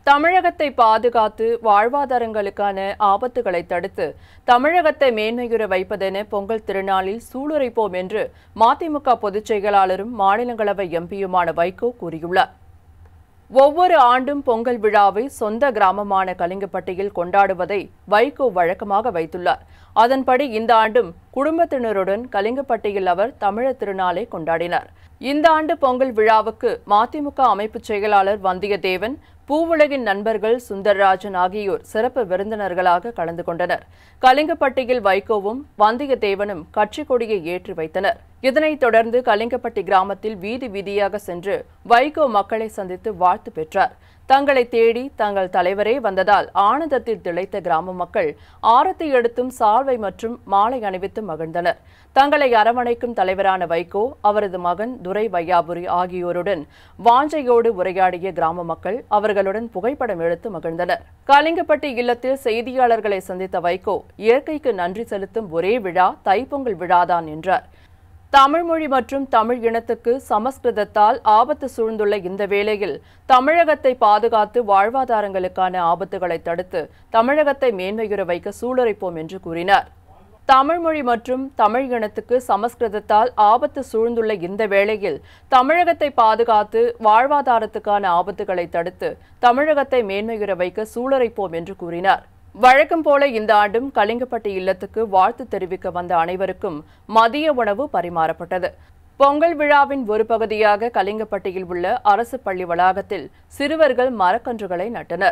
தமிழகத்தை பாதுகாத்து வாழ்வாதாரங்களுக்கான ஆபத்துகளை தடுத்து தமிழகத்தை மேன்மையுற வைப்பதென பொங்கல் திருநாளில் சூளுரைப்போம் என்று மதிமுக பொதுச் செயலாளரும் மாநிலங்களவை எம்பியுமான வைகோ கூறியுள்ளார் ஒவ்வொரு ஆண்டும் பொங்கல் விழாவை சொந்த கிராமமான கலிங்கப்பட்டியில் கொண்டாடுவதை வைகோ வழக்கமாக வைத்துள்ளார் அதன்படி இந்த ஆண்டும் குடும்பத்தினருடன் கலிங்கப்பட்டியில் அவர் தமிழர் திருநாளை கொண்டாடினார் இந்த ஆண்டு பொங்கல் விழாவுக்கு மதிமுக அமைப்பு செயலாளர் வந்தியத்தேவன் பூவுலகின் நண்பர்கள் சுந்தர்ராஜன் ஆகியோர் சிறப்பு விருந்தினர்களாக கலந்து கொண்டனர் கலிங்கப்பட்டியில் வைகோவும் வந்தியத்தேவனும் கட்சி கொடியை ஏற்றி வைத்தனர் இதனைத் தொடர்ந்து கலிங்கப்பட்டி கிராமத்தில் வீதி வீதியாக சென்று வைகோ மக்களை சந்தித்து வாழ்த்து பெற்றார் தங்களை தேடி தங்கள் தலைவரே வந்ததால் ஆனந்தத்தில் திளைத்த கிராம மக்கள் ஆரத்தி எடுத்தும் சால்வை மற்றும் மாலை அணிவித்து மகிழ்ந்தனர் தங்களை அரவணைக்கும் தலைவரான வைகோ அவரது மகன் துரை வையாபுரி ஆகியோருடன் வாஞ்சையோடு உரையாடிய கிராம மக்கள் அவர்களுடன் புகைப்படம் எடுத்து மகிழ்ந்தனர் கலிங்கப்பட்டி இல்லத்தில் செய்தியாளர்களை சந்தித்த வைகோ இயற்கைக்கு நன்றி செலுத்தும் ஒரே விழா தைப்பொங்கல் விழாதான் என்றார் தமிழ் மொழி மற்றும் தமிழ் இனத்துக்கு சமஸ்கிருதத்தால் ஆபத்து சூழ்ந்துள்ள இந்த வேளையில் தமிழகத்தை பாதுகாத்து வாழ்வாதாரங்களுக்கான ஆபத்துகளை தடுத்து தமிழகத்தை மேன்மையுற வைக்க சூளுரைப்போம் என்று கூறினார் தமிழ் மொழி மற்றும் தமிழ் இனத்துக்கு சமஸ்கிருதத்தால் ஆபத்து சூழ்ந்துள்ள இந்த வேளையில் தமிழகத்தை பாதுகாத்து வாழ்வாதாரத்துக்கான ஆபத்துகளை தடுத்து தமிழகத்தை மேன்மையுற வைக்க சூளுரைப்போம் என்று கூறினார் வழக்கம் போல இந்த ஆண்டும் கலிங்கப்பட்டி இல்லத்துக்கு வாழ்த்து தெரிவிக்க வந்த அனைவருக்கும் மதிய உணவு பரிமாறப்பட்டது பொங்கல் விழாவின் ஒரு பகுதியாக கலிங்கப்பட்டியில் உள்ள அரசு பள்ளி வளாகத்தில் சிறுவர்கள் மரக்கன்றுகளை நட்டனர்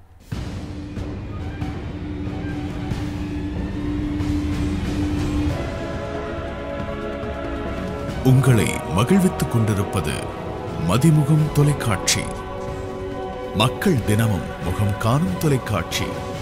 உங்களை மகிழ்வித்துக் கொண்டிருப்பது மதிமுகம் தொலைக்காட்சி மக்கள் தினமும் முகம் காணும் தொலைக்காட்சி